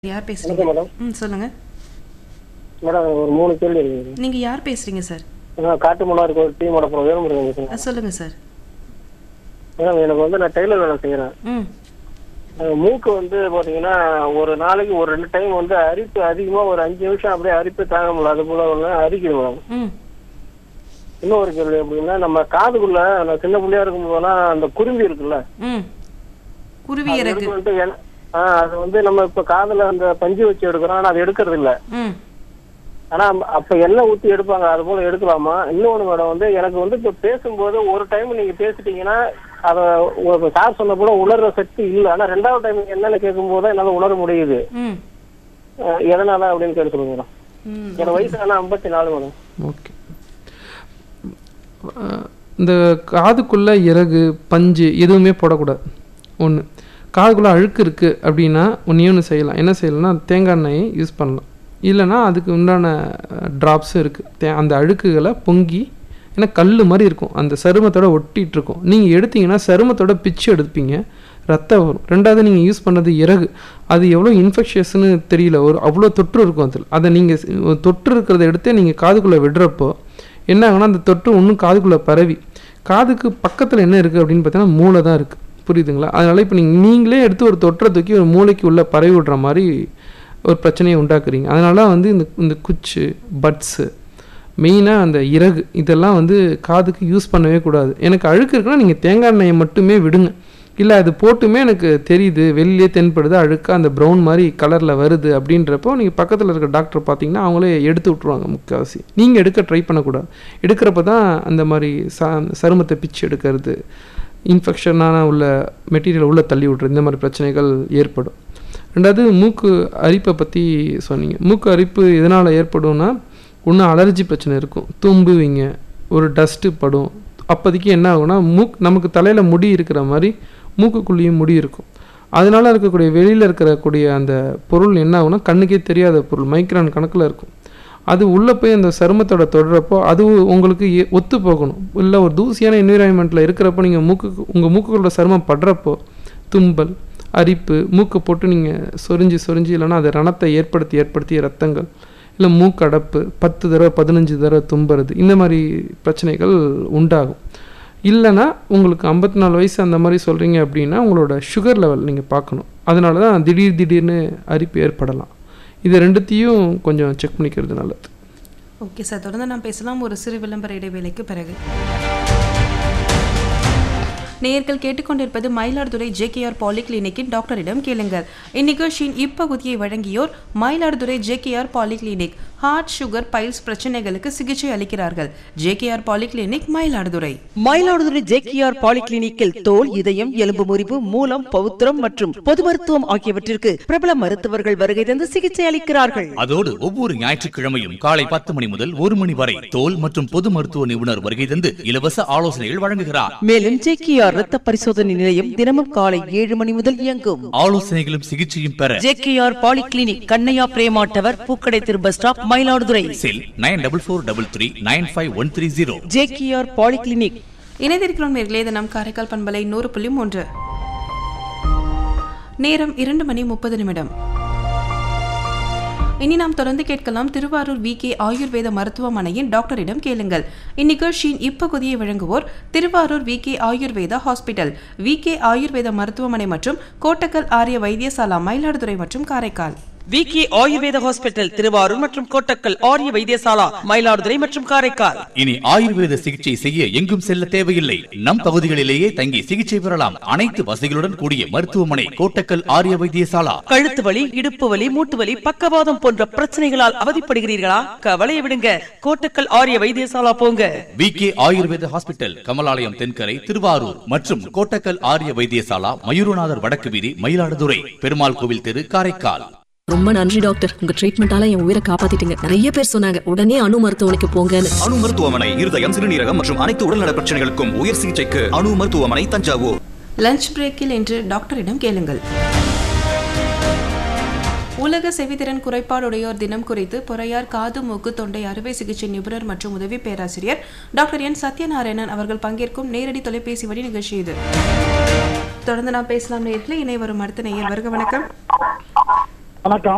யார் பேசுறீங்க வணக்கம் மேடம் ம் சொல்லுங்க மேடம் ஒரு மூணு கேள்வி இருக்குது நீங்க யார் பேசுறீங்க சார் நான் காட்டு மன்னார் கோயில் டீமோட அப்புறம் வேலுமுருகன் பேசுகிறேன் அஹ், சொல்லுங்க சார் மேடம் எனக்கு வந்து நான் டெய்லர் வேலை செய்கிறேன் ம் மூக்கு வந்து பார்த்தீங்கன்னா ஒரு நாளைக்கு ஒரு ரெண்டு டைம் வந்து அரிப்பு அதிகமாக ஒரு அஞ்சு நிமிஷம் அப்படியே அரிப்பு தாங்க முடியல அது போல ஒன்று அரிக்குது மேடம் ம் இன்னொரு கேள்வி எப்படின்னா நம்ம காதுக்குள்ள நான் சின்ன பிள்ளையா இருக்கும் போதெல்லாம் அந்த குருவி இருக்குல்ல ம் குருவி அது இறகு எடுக்க வந்து என- ஆ அது வந்து நம்ம இப்ப காதுல அந்த பஞ்சு வச்சு எடுக்கிறோம் ஆனா அது எடுக்கிறது இல்ல ம் ஆனா அப்ப எண்ணெய் ஊத்தி எடுப்பாங்க அது போல எடுக்கலாமா இன்னொன்னு மேடம் வந்து எனக்கு வந்து இப்ப பேசும்போது ஒரு டைம் நீங்க பேசிட்டீங்கன்னா அத ஒரு சார் சொன்ன போல உணர்ற சக்தி இல்ல ஆனா ரெண்டாவது டைம் என்னன்னு கேட்கும் போது என்னால உணர முடியுது ம் அஹ் எதனால அப்படின்னு கேட்டு சொல்லுங்க மேடம் ம் எனக்கு வயசு ஆனா ஐம்பத்தி நாலு மேடம் ஓகே அஹ் இந்த காதுக்குள்ளே இறகு பஞ்சு எதுவுமே போடக்கூடாது ஒன்று காதுக்குள்ளே அழுக்கு இருக்குது அப்படின்னா ஒன்றே ஒன்று செய்யலாம் என்ன செய்யலாம்னா தேங்காய் எண்ணெயை யூஸ் பண்ணலாம் இல்லைன்னா அதுக்கு உண்டான ட்ராப்ஸும் இருக்குது தே அந்த அழுக்குகளை பொங்கி ஏன்னா கல் மாதிரி இருக்கும் அந்த சருமத்தோட ஒட்டிட்டு இருக்கும் நீங்கள் எடுத்தீங்கன்னா சருமத்தோட பிச்சு எடுப்பீங்க ரத்தம் வரும் ரெண்டாவது நீங்கள் யூஸ் பண்ணது இறகு அது எவ்வளோ இன்ஃபெக்ஷஸ்னு தெரியல ஒரு அவ்வளோ தொற்று இருக்கும் அதில் அதை நீங்கள் தொற்று இருக்கிறத எடுத்து நீங்கள் காதுக்குள்ளே விடுறப்போ என்ன ஆகும்னா அந்த தொற்று இன்னும் காதுக்குள்ளே பரவி காதுக்கு பக்கத்தில் என்ன இருக்குது அப்படின்னு பார்த்தீங்கன்னா மூளை தான் இருக்குது புரியுதுங்களா அதனால் இப்போ நீங்கள் நீங்களே எடுத்து ஒரு தொற்றை தூக்கி ஒரு மூளைக்கு உள்ளே பரவி விடுற மாதிரி ஒரு பிரச்சனையை உண்டாக்குறீங்க அதனால வந்து இந்த இந்த குச்சு பட்ஸு மெயினாக அந்த இறகு இதெல்லாம் வந்து காதுக்கு யூஸ் பண்ணவே கூடாது எனக்கு அழுக்கு இருக்குன்னா நீங்கள் தேங்காய் எண்ணெயை மட்டுமே விடுங்க இல்லை அது போட்டுமே எனக்கு தெரியுது வெளியே தென்படுது அழுக்கா அந்த ப்ரௌன் மாதிரி கலரில் வருது அப்படின்றப்போ நீங்கள் பக்கத்தில் இருக்க டாக்டர் பார்த்தீங்கன்னா அவங்களே எடுத்து விட்ருவாங்க முக்கால்வாசி நீங்கள் எடுக்க ட்ரை பண்ணக்கூடாது எடுக்கிறப்ப தான் அந்த மாதிரி ச சருமத்தை பிச்சு எடுக்கிறது இன்ஃபெக்ஷனான உள்ள மெட்டீரியல் உள்ளே தள்ளி விட்றது இந்த மாதிரி பிரச்சனைகள் ஏற்படும் ரெண்டாவது மூக்கு அரிப்பை பற்றி சொன்னீங்க மூக்கு அரிப்பு எதனால் ஏற்படும்னா ஒன்று அலர்ஜி பிரச்சனை இருக்கும் தும்புவீங்க ஒரு டஸ்ட்டு படும் அப்போதைக்கு என்ன ஆகும்னா மூக் நமக்கு தலையில் முடி இருக்கிற மாதிரி மூக்குக்குள்ளேயும் முடி இருக்கும் அதனால இருக்கக்கூடிய வெளியில் இருக்கக்கூடிய அந்த பொருள் என்ன ஆகும்னா கண்ணுக்கே தெரியாத பொருள் மைக்ரான் கணக்கில் இருக்கும் அது உள்ளே போய் அந்த சருமத்தோட தொடுறப்போ அது உங்களுக்கு எ- ஒத்து போகணும் இல்லை ஒரு தூசியான என்விரான்மெண்ட்டில் இருக்கிறப்போ நீங்கள் மூக்கு உங்கள் மூக்குகளோட சருமம் படுறப்போ தும்பல் அரிப்பு மூக்கை போட்டு நீங்கள் சொரிஞ்சு சொரிஞ்சு இல்லைன்னா அது ரணத்தை ஏற்படுத்தி ஏற்படுத்திய ரத்தங்கள் இல்லை மூக்கடைப்பு பத்து தடவை பதினஞ்சு தடவை தும்புறது இந்த மாதிரி பிரச்சனைகள் உண்டாகும் இல்லைன்னா உங்களுக்கு ஐம்பத்தி நாலு வயசு அந்த மாதிரி சொல்கிறீங்க அப்படின்னா உங்களோட சுகர் லெவல் நீங்கள் பார்க்கணும் அதனால தான் திடீர் திடீர்னு அரிப்பு ஏற்படலாம் இது ரெண்டுத்தையும் கொஞ்சம் செக் பண்ணிக்கிறது நல்லது ஓகே சார் தொடர்ந்து நாம் பேசலாம் ஒரு சிறு விளம்பர இடைவேளைக்கு பிறகு நேயர்கள் கேட்டுக்கொண்டிருப்பது மயிலாடுதுறை ஜேகேஆர் பாலிகிளினிக்கின் டாக்டரிடம் கேளுங்கள் இந்நிகழ்ச்சியின் இப்பகுதியை வழங்கியோர் Mayiladuthurai JKR polyclinic heart sugar piles பிரச்சனைகளுக்கு சிகிச்சை அளிக்கிறார்கள் JKR polyclinic Mayiladuthurai Mayiladuthurai JKR பாலிகிளினிக்கில் தோல் இதயம் எலும்பு முறிவு மூலம் பௌத்திரம் மற்றும் பொது மருத்துவம் ஆகியவற்றிற்கு பிரபல மருத்துவர்கள் வருகை தந்து சிகிச்சை அளிக்கிறார்கள் அதோடு ஒவ்வொரு ஞாயிற்றுக்கிழமையும் காலை பத்து மணி முதல் ஒரு மணி வரை தோல் மற்றும் பொது மருத்துவ நிபுணர் வருகை தந்து இலவச ஆலோசனைகள் வழங்குகிறார் மேலும் ஜேகேஆர் ரத்த பரிசோதனை நிலையம் தினமும் காலை ஏழு மணி முதல் இயங்கும் ஆலோசனைகளும் சிகிச்சையும் பெற JKR polyclinic Kannaiya Prema tower பூக்கடை திரு bus stop Mayiladuthurai cell nine double four double three nine five one three zero JKR polyclinic இணைந்திருக்கிறோம் நேர்களே இது நம் காரைக்கால் பண்பலை நூறு புள்ளி மூன்று நேரம் இரண்டு மணி முப்பது நிமிடம் இனி நாம் தொடர்ந்து கேட்கலாம் திருவாரூர் வி கே ஆயுர்வேத மருத்துவமனையின் டாக்டரிடம் கேளுங்கள் இந்நிகழ்ச்சியின் இப்பகுதியை வழங்குவோர் Thiruvarur V K Ayurveda hospital V K ஆயுர்வேத மருத்துவமனை மற்றும் கோட்டக்கல் ஆரிய வைத்தியசாலா மயிலாடுதுறை மற்றும் காரைக்கால் விகே ஆயுர்வேத ஹாஸ்பிட்டல் திருவாரூர் மற்றும் கோட்டக்கல் ஆரிய வைத்தியசாலா மயிலாடுதுறை மற்றும் காரைக்கால் இனி ஆயுர்வேத சிகிச்சை செய்ய எங்கும் செல்ல தேவையில்லை நம் பகுதிகளிலேயே தங்கி சிகிச்சை பெறலாம் அனைத்து வசதிகளுடன் கூடிய மருத்துவமனை கோட்டக்கல் ஆரிய வைத்தியசாலா கழுத்து வலி இடுப்பு வலி மூட்டு வலி பக்கவாதம் போன்ற பிரச்சனைகளால் அவதிப்படுகிறீர்களா கவலையை விடுங்க கோட்டக்கல் ஆரிய வைத்தியசாலா போங்க V K Ayurveda hospital Kamalalayam Thenkarai Thiruvarur மற்றும் கோட்டக்கல் ஆரிய வைத்தியசாலா மயூரநாதர் வடக்கு வீதி மயிலாடுதுறை பெருமாள் கோவில் தெரு காரைக்கால் ரொம்ப நன்றி டாக்டர் உங்க ட்ரீட்மெண்டால என் உயிரை காப்பாத்திட்டீங்க நிறைய பேர் சொன்னாங்க உடனே அணு மருத்துவமனைக்கு போங்கன்னு அணு மருத்துவமனை இருதயம் சிறுநீரகம் மற்றும் அனைத்து உடல்நல பிரச்சனைகளுக்கும் உயர் சிகிச்சைக்கு அணு மருத்துவமனை தஞ்சாவூர் லஞ்ச் பிரேக்கில் என்று டாக்டரிடம் கேளுங்கள் உலக செவித்திறன் குறைபாடுடையோர் தினம் குறித்து பொறையார் காது மூக்கு தொண்டை அறுவை சிகிச்சை நிபுணர் மற்றும் உதவி பேராசிரியர் டாக்டர் என் சத்யநாராயணன் அவர்கள் பங்கேற்கும் நேரடி தொலைபேசி வழி நிகழ்ச்சி இது தொடர்ந்து நாம் பேசலாம் நேர்களே இணை வரும் அடுத்த நேயர் வருக வணக்கம் வணக்கம்